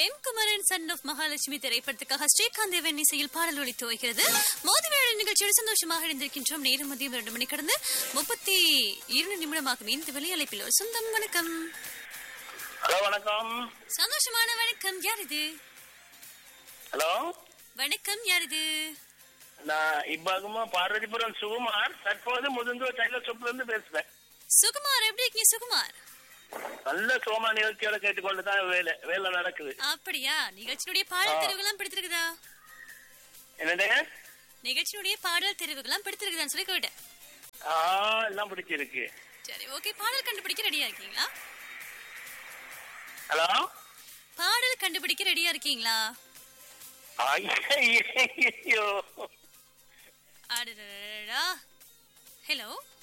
M Kumaran son of Mahalakshmi திரைப்படத்துக்காக ஸ்ரீகாந்த் தேவன் இசையில் பாடல் ஒளி துவைக்கிறது மோதிவேளை நிகழ்ச்சியோடு சந்தோஷமாக இணைந்திருக்கின்றோம் நேரம் மதியம் இரண்டு மணி கடந்து முப்பத்தி இரண்டு நிமிடமாகும் இந்த வெளி அழைப்பில் ஒரு சொந்தம் வணக்கம் ஹலோ வணக்கம் சந்தோஷமான வணக்கம் யார் இது ஹலோ வணக்கம் யார் இது நான் இப்பாகமா பார்வதிபுரம் சுகுமார் தற்போது முதுந்தூர் டைலர் ஷாப்ல இருந்து பேசுறேன் சுகுமார் எப்படி இருக்கீங்க சுகுமார் நல்ல சோமா நிகழ்ச்சியோட கேட்டுக்கொண்டு தான் வேலை வேலை நடக்குது அப்படியா நிகழ்ச்சியினுடைய பாடல் தெரிவுகள்லாம் பிடித்திருக்குதா என்னடே நிகழ்ச்சியினுடைய பாடல் தெரிவுகள்லாம் பிடித்திருக்குதான்னு சொல்லி கேட்டேன் ஆ எல்லாம் பிடிச்சிருக்கு சரி ஓகே பாடல் கண்டுபிடிக்க ரெடியா இருக்கீங்களா ஹலோ பாடல் கண்டுபிடிக்க ரெடியா இருக்கீங்களா ஐயோ அடடடடா ஹலோ